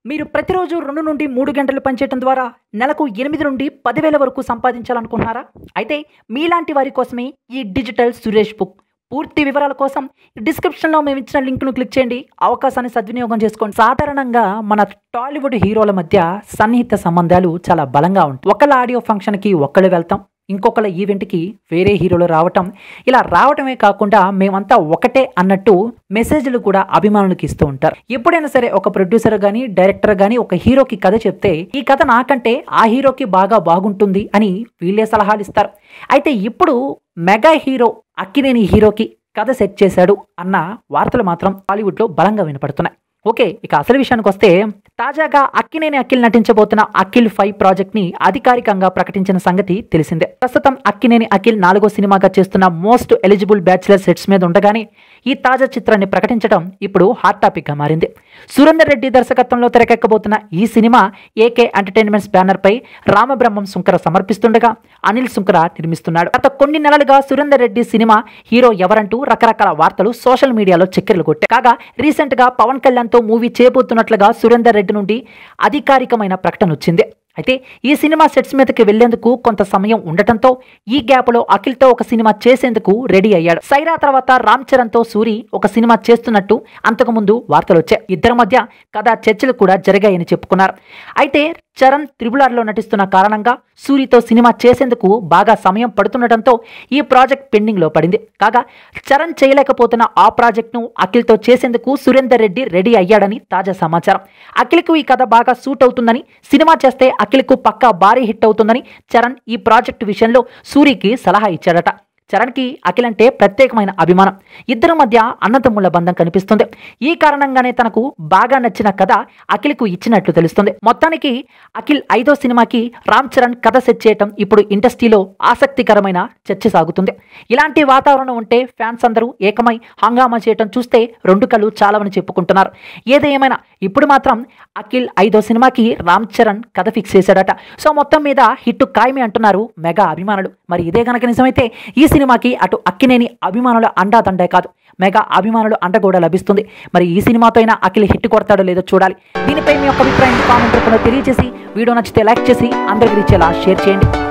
మీరు ప్రతిరోజు రెండు నుండి మూడు గంటలు పనిచేయడం ద్వారా నెలకు ఎనిమిది నుండి పదివేల వరకు సంపాదించాలనుకుంటున్నారా అయితే మీలాంటి వారి కోసమే ఈ డిజిటల్ సురేష్ బుక్ పూర్తి వివరాల కోసం డిస్క్రిప్షన్లో మేము ఇచ్చిన లింక్ను క్లిక్ చేయండి అవకాశాన్ని సద్వినియోగం చేసుకోండి సాధారణంగా మన టాలీవుడ్ హీరోల మధ్య సన్నిహిత సంబంధాలు చాలా బలంగా ఉంటాయి ఒకళ్ళ ఆడియో ఫంక్షన్కి ఒక్కళ్ళు వెళ్తాం ఇంకొకళ్ళ ఈవెంట్కి వేరే హీరోలు రావటం ఇలా రావటమే కాకుండా మేమంతా ఒకటే అన్నట్టు మెసేజ్లు కూడా అభిమానులకు ఇస్తూ ఉంటారు ఎప్పుడైనా సరే ఒక ప్రొడ్యూసర్ కానీ డైరెక్టర్ కానీ ఒక హీరోకి కథ చెప్తే ఈ కథ నాకంటే ఆ హీరోకి బాగా బాగుంటుంది అని వీళ్ళే సలహాలు ఇస్తారు అయితే ఇప్పుడు మెగా హీరో అక్కినేని హీరోకి కథ సెట్ చేశాడు అన్న వార్తలు మాత్రం టాలీవుడ్లో బలంగా వినపడుతున్నాయి ఓకే ఇక అసలు విషయానికి వస్తే తాజాగా అక్కినేని అఖిల్ నటించబోతున్న అఖిల్ ఫైవ్ ప్రాజెక్ట్ ని అధికారికంగా ప్రకటించిన సంగతి తెలిసిందే ప్రస్తుతం అక్కినేని అఖిల్ నాలుగో సినిమాగా చేస్తున్న మోస్ట్ ఎలిజిబుల్ బ్యాచులర్ సెట్స్ మీద ఉండగానే ఈ తాజా చిత్రాన్ని ప్రకటించడం ఇప్పుడు హాట్ టాపిక్ గా మారింది సురేందర్ రెడ్డి దర్శకత్వంలో తెరకెక్కబోతున్న ఈ సినిమా ఏకే ఎంటర్టైన్మెంట్స్ బ్యానర్ పై రామబ్రహ్మం సుంకర సమర్పిస్తుండగా అనిల్ సుంకర నిర్మిస్తున్నాడు గత కొన్ని నెలలుగా సురేందర్ రెడ్డి సినిమా హీరో ఎవరంటూ రకరకాల వార్తలు సోషల్ మీడియాలో చక్కెరలు కొట్టాయి కాగా రీసెంట్ గా పవన్ కళ్యాణ్ తో మూవీ చేయబోతున్నట్లుగా సురేందర్ రెడ్డి నుండి అధికారికమైన ప్రకటన వచ్చింది అయితే ఈ సినిమా సెట్స్ మీదకి వెళ్లేందుకు కొంత సమయం ఉండటంతో ఈ గ్యాప్ లో అఖిల్ తో ఒక సినిమా చేసేందుకు రెడీ అయ్యాడు సైరా తర్వాత రామ్ చరణ్ తో సూరి ఒక సినిమా చేస్తున్నట్టు అంతకుముందు వార్తలు వచ్చాయి ఇద్దరి మధ్య కథా చర్చలు కూడా జరిగాయని చెప్పుకున్నారు అయితే చరణ్ త్రిబులార్లో నటిస్తున్న కారణంగా సూరితో సినిమా చేసేందుకు బాగా సమయం పడుతుండటంతో ఈ ప్రాజెక్ట్ పెండింగ్ లో పడింది కాగా చరణ్ చేయలేకపోతున్న ఆ ప్రాజెక్ట్ను అఖిల్తో చేసేందుకు సురేందర్ రెడ్డి రెడీ అయ్యాడని తాజా సమాచారం అఖిల్కు ఈ కథ బాగా సూట్ అవుతుందని సినిమా చేస్తే అఖిల్కు పక్కా భారీ హిట్ అవుతుందని చరణ్ ఈ ప్రాజెక్టు విషయంలో సూరికి సలహా ఇచ్చాడట చరణ్కి అఖిల్ అంటే ప్రత్యేకమైన అభిమానం ఇద్దరి మధ్య అన్నదమ్ముల బంధం కనిపిస్తుంది ఈ కారణంగానే తనకు బాగా నచ్చిన కథ అఖిల్కు ఇచ్చినట్లు తెలుస్తుంది మొత్తానికి అఖిల్ ఐదో సినిమాకి రామ్ చరణ్ కథ సెట్ చేయటం ఇప్పుడు ఇండస్ట్రీలో ఆసక్తికరమైన చర్చ సాగుతుంది ఇలాంటి వాతావరణం ఉంటే ఫ్యాన్స్ అందరూ ఏకమై హంగామా చేయటం చూస్తే రెండు కళ్ళు చాలవని చెప్పుకుంటున్నారు ఏదేమైనా ఇప్పుడు మాత్రం అఖిల్ ఐదో సినిమాకి రామ్ చరణ్ కథ ఫిక్స్ చేశాడట సో మొత్తం మీద హిట్ ఖాయమే అంటున్నారు మెగా అభిమానులు మరి ఇదే కనుక నిజమైతే ఈ సినిమాకి అటు అక్కినేని అభిమానుల అండాదండే కాదు మెగా అభిమానులు అండ కూడా లభిస్తుంది మరి ఈ సినిమాతో అయినా అఖిల్ హిట్ కొడతాడో లేదో చూడాలి దీనిపై మీ యొక్క అభిప్రాయం కామెంట్ రూపంలో తెలియజేసి వీడియో నచ్చితే లైక్ చేసి అందరికి ఇచ్చేలా షేర్ చేయండి